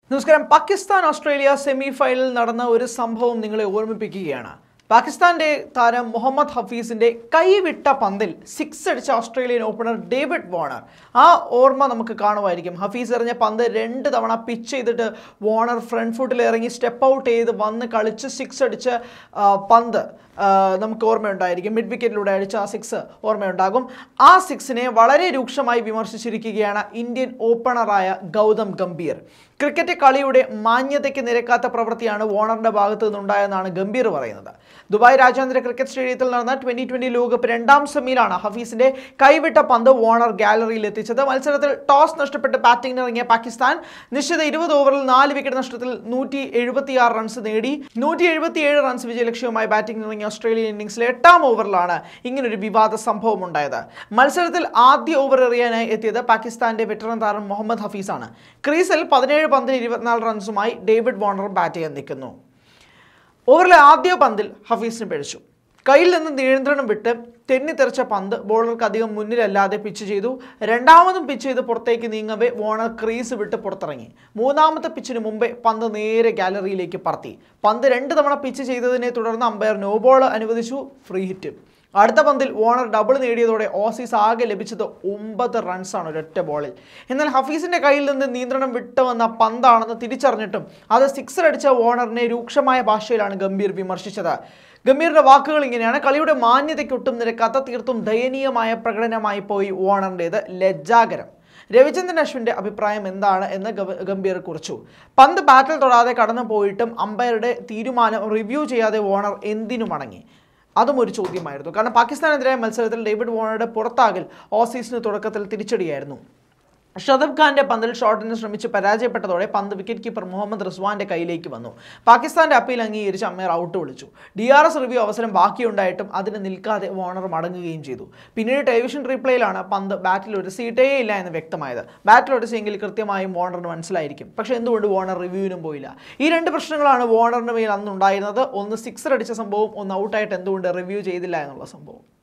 നമസ്കാരം Pakistan Australia semi ഫൈനലിൽ നടന്ന ഒരു സംഭവം നിങ്ങളെ ഓർമ്മിപ്പിക്കുകയാണ് പാകിസ്ഥാന്റെ താരം മുഹമ്മദ് ഹഫീസിന്റെ കൈവിട്ട പന്തിൽ സിക്സ് അടിച്ച ഓസ്ട്രേലിയൻ ഓപ്പണർ ഡേവിഡ് വാണർ ആ ഓർമ്മ നമുക്ക് കാണുമായിരിക്കും ഹഫീസ് എറിഞ്ഞ പന്ത് രണ്ട് തവണ പിച്ച് ചെയ്തിട്ട് വാണർ ഫ്രണ്ട് ഫുട്ടിൽ ഇറങ്ങി സ്റ്റെപ്പ് ഔട്ട് ചെയ്ത് വന്ന് കളിച്ച് സിക്സ് അടിച്ച് ആ, പന്ത് ആ, നമുക്ക് ഓർമ്മയുണ്ടായിരിക്കും മിഡ് വിക്കറ്റിലൂടെ അടിച്ച ആ സിക്സ് ഓർമ്മയുണ്ടാകും ആ സിക്സിനെ വളരെ രൂക്ഷമായി വിമർശിച്ചിരിക്കുകയാണ് ഇന്ത്യൻ ഓപ്പണറായ ഗൗതം ഗംഭീർ ക്രിക്കറ്റ് കളിയുടെ മാന്യതയ്ക്ക് നിരക്കാത്ത പ്രവൃത്തിയാണ് വാണറിന്റെ ഭാഗത്തു നിന്നുണ്ടായെന്നാണ് ഗംഭീർ പറയുന്നത് ദുബായ് രാജ്യാന്തര ക്രിക്കറ്റ് സ്റ്റേഡിയത്തിൽ നടന്ന ട്വന്റി ട്വന്റി ലോകകപ്പ് രണ്ടാം സെമിയിലാണ് ഹഫീസിന്റെ കൈവിട്ട പന്ത് വാണർ ഗാലറിയിൽ എത്തിച്ചത് മത്സരത്തിൽ ടോസ് നഷ്ടപ്പെട്ട് ബാറ്റിംഗിന് ഇറങ്ങിയ പാകിസ്ഥാൻ നിശ്ചിത ഇരുപത് ഓവറിൽ നാല് വിക്കറ്റ് നഷ്ടത്തിൽ നൂറ്റി എഴുപത്തിയാറ് റൺസ് നേടി നൂറ്റി എഴുപത്തിയേഴ് റൺസ് വിജയലക്ഷ്യവുമായി ബാറ്റിംഗിന് ഇറങ്ങിയ ഓസ്ട്രേലിയൻ ഇന്നിംഗ്സിലെ എട്ടാം ഓവറിലാണ് ഇങ്ങനൊരു വിവാദ സംഭവം ഉണ്ടായത് മത്സരത്തിൽ ആദ്യ ഓവർ എറിയാനായി എത്തിയത് പാകിസ്ഥാന്റെ വെറ്ററൻ താരം മുഹമ്മദ് ഹഫീസാണ് ക്രീസിൽ പതിനേഴ് പന്തിന് ഇരുപത്തിനാല് റൺസുമായി ഡേവിഡ് വാർണർ ബാറ്റ് ചെയ്യാൻ നിൽക്കുന്നു ഓവറിലെ ആദ്യ പന്തിൽ ഹഫീസിന് പിഴച്ചു കയ്യിൽ നിന്ന് നിയന്ത്രണം വിട്ട് തെന്നിത്തെറിച്ച പന്ത് ബോളർക്ക് അധികം മുന്നിലല്ലാതെ പിച്ച് ചെയ്തു രണ്ടാമതും പിച്ച് ചെയ്ത് പുറത്തേക്ക് നീങ്ങവേ വോണർ ക്രീസ് വിട്ട് പുറത്തിറങ്ങി മൂന്നാമത്തെ പിച്ചിന് മുമ്പേ പന്ത് നേരെ ഗാലറിയിലേക്ക് പറത്തി പന്ത് രണ്ട് തവണ പിച്ച് ചെയ്തതിനെ തുടർന്ന് അമ്പയർ നോ ബോൾ അനുവദിച്ചു ഫ്രീ ഹിറ്റ് അടുത്ത പന്തിൽ വാണർ ഡബിൾ നേടിയതോടെ ഓസീസ് ആകെ ലഭിച്ചത് ഒമ്പത് റൺസാണ് ഒരൊറ്റ ബോളിൽ എന്നാൽ ഹഫീസിന്റെ കയ്യിൽ നിന്ന് നിയന്ത്രണം വിട്ടു വന്ന പന്താണെന്ന് തിരിച്ചറിഞ്ഞിട്ടും അത് സിക്സർ അടിച്ച വാണറിനെ രൂക്ഷമായ ഭാഷയിലാണ് ഗംഭീർ വിമർശിച്ചത് ഗംഭീറിന്റെ വാക്കുകൾ ഇങ്ങനെയാണ് കളിയുടെ മാന്യതയ്ക്കൊട്ടും നിരക്കാത്ത തീർത്തും ദയനീയമായ പ്രകടനമായി പോയി വാണറിൻ്റേത് ലജ്ജാകരം രവിചന്ദ്രൻ അശ്വിന്റെ അഭിപ്രായം എന്താണ് എന്ന് ഗവ- ഗംഭീർ കുറിച്ചു പന്ത് ബാറ്റിൽ തൊടാതെ കടന്നു പോയിട്ടും അമ്പയറുടെ തീരുമാനം റിവ്യൂ ചെയ്യാതെ വാണർ എന്തിനു മടങ്ങി അതും ഒരു ചോദ്യമായിരുന്നു കാരണം പാകിസ്ഥാനെതിരായ മത്സരത്തിൽ ഡേവിഡ് വാണറുടെ പുറത്താകൽ ഓസീസിന് തുടക്കത്തിൽ തിരിച്ചടിയായിരുന്നു ഷദബ് ഖാന്റെ പന്തിൽ ഷോട്ടിന് ശ്രമിച്ച് പരാജയപ്പെട്ടതോടെ പന്ത് വിക്കറ്റ് കീപ്പർ മുഹമ്മദ് റിസ്വാന്റെ കയ്യിലേക്ക് വന്നു പാകിസ്ഥാന്റെ അപ്പീൽ അംഗീകരിച്ച് അമ്മയർ ഔട്ട് വിളിച്ചു ഡി ആർ എസ് റിവ്യൂ അവസരം ബാക്കിയുണ്ടായിട്ടും അതിന് നിൽക്കാതെ വാണർ മടങ്ങുകയും ചെയ്തു പിന്നീട് ടെലിവിഷൻ റീപ്ലേയിലാണ് പന്ത് ബാറ്റിൽ ഒരു സീറ്റേ ഇല്ല എന്ന് വ്യക്തമായത് ബാറ്റിൽ ഒടിച്ചെങ്കിൽ കൃത്യമായും വാണറിന് മനസ്സിലായിരിക്കും പക്ഷേ എന്തുകൊണ്ട് വാണർ റിവ്യൂവിനും പോയില്ല ഈ രണ്ട് പ്രശ്നങ്ങളാണ് വാണറിന് മേൽ അന്നുണ്ടായിരുന്നത് ഒന്ന് സിക്സർ അടിച്ച സംഭവം ഒന്ന് ഔട്ടായിട്ട് എന്തുകൊണ്ട് റിവ്യൂ ചെയ്തില്ല എന്നുള്ള സംഭവം